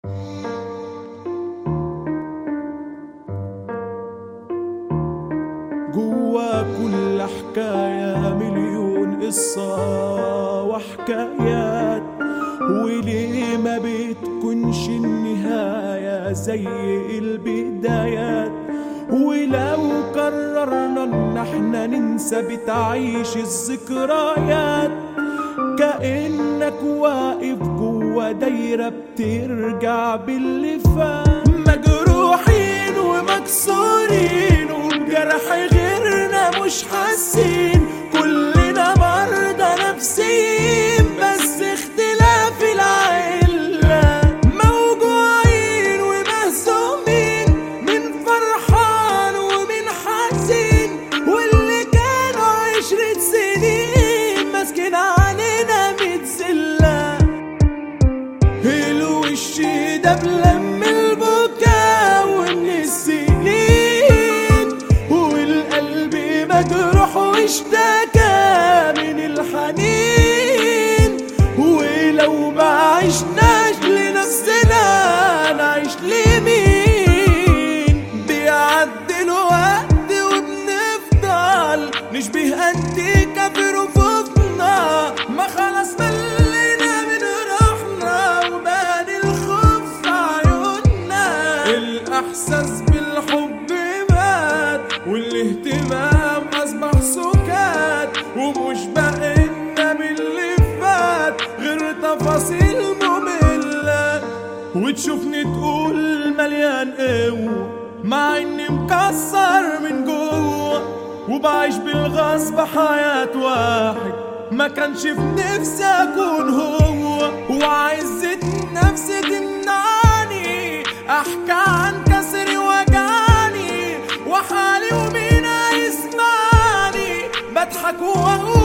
جوا كل حكاية مليون قصة وحكايات وليه ما بتكونش النهاية زي البدايات ولو قررنا ان احنا ننسى بتعيش الذكريات كأنك واقف جوا دايرة بترجع باللي فات مجروحين ومكسورين وبجرح غيرنا مش حاسين كلنا مرضى نفسيين بس اختلاف العلة موجوعين ومهزومين من فرحان ومن حزين واللي كانوا عشرة سنين ماسكين علينا متزلة الوش ده بلم البكا ومن السنين والقلب مجروح واشتكى من الحنين ولو ما عشناش لنفسنا نعيش لمين بيعدي الوقت وبنفضل نشبه قد كافر وفوقنا ما خلاص ملينا من روحنا وبان الخوف في عيوننا الاحساس بالحب مات والاهتمام اصبح سكات ومش بقينا باللي فات غير تفاصيل مملة وتشوفني تقول مليان قوة مع اني مكسر من جوه وبعيش بالغصب حياة واحد ما كانش في نفسي اكون هو وعزة نفسي تمنعني احكي عن كسري وجعني وحالي ومين هيسمعني بضحك واقول